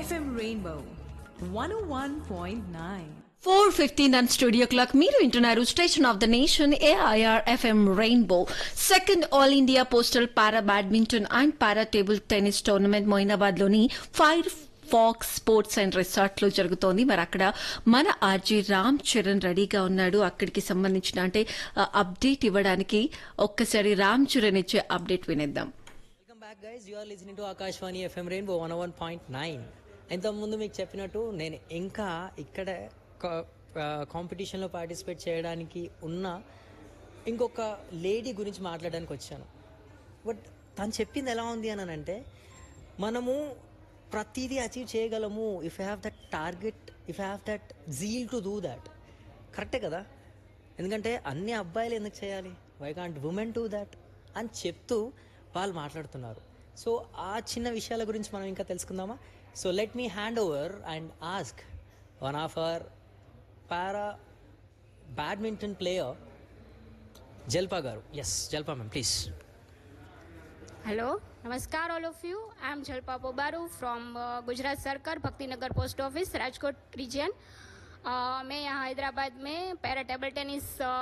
FM Rainbow 101.9. Four fifteen and studio clock మీరు వింటున్నారు station of the nation AIR FM rainbow second all India postal para badminton and para table tennis tournament Moinabad లోని fire fox sports and resort లో జరుగుతోంది మరి అక్కడ మన RG Ram Charan రెడీగా ఉన్నాడు అక్కడికి సంబంధించిన అంటే అప్డేట్ ఇవ్వడానికి ఒక్కసారి రామ్ చరణ్ ఇచ్చే అప్డేట్ వినేద్దాం welcome back guys you are listening to Akashvani FM rainbow one one point nine ఇంతకుముందు మీకు చెప్పినట్టు నేను ఇంకా ఇక్కడ కాంపిటీషన్లో పార్టిసిపేట్ చేయడానికి ఉన్న ఇంకొక లేడీ గురించి మాట్లాడడానికి వచ్చాను బట్ తను చెప్పింది ఎలా ఉంది అని అంటే మనము ప్రతిదీ అచీవ్ చేయగలము if have that target if have that zeal to do that కరెక్టే కదా ఎందుకంటే అన్ని అబ్బాయిలు ఎందుకు చేయాలి why can't women do that అని చెప్తూ వాళ్ళు మాట్లాడుతున్నారు సో ఆ చిన్న విషయాల గురించి మనం ఇంకా తెలుసుకుందామా so let me hand over and ask one of our para badminton player Jalpa garu yes Jalpa ma'am please Hello, Namaskar all of you. I am Jalpa Pobaru from uh, Gujarat Sarkar, Bhakti Nagar Post Office, Rajkot region मैं यहाँ हैदराबाद में para table tennis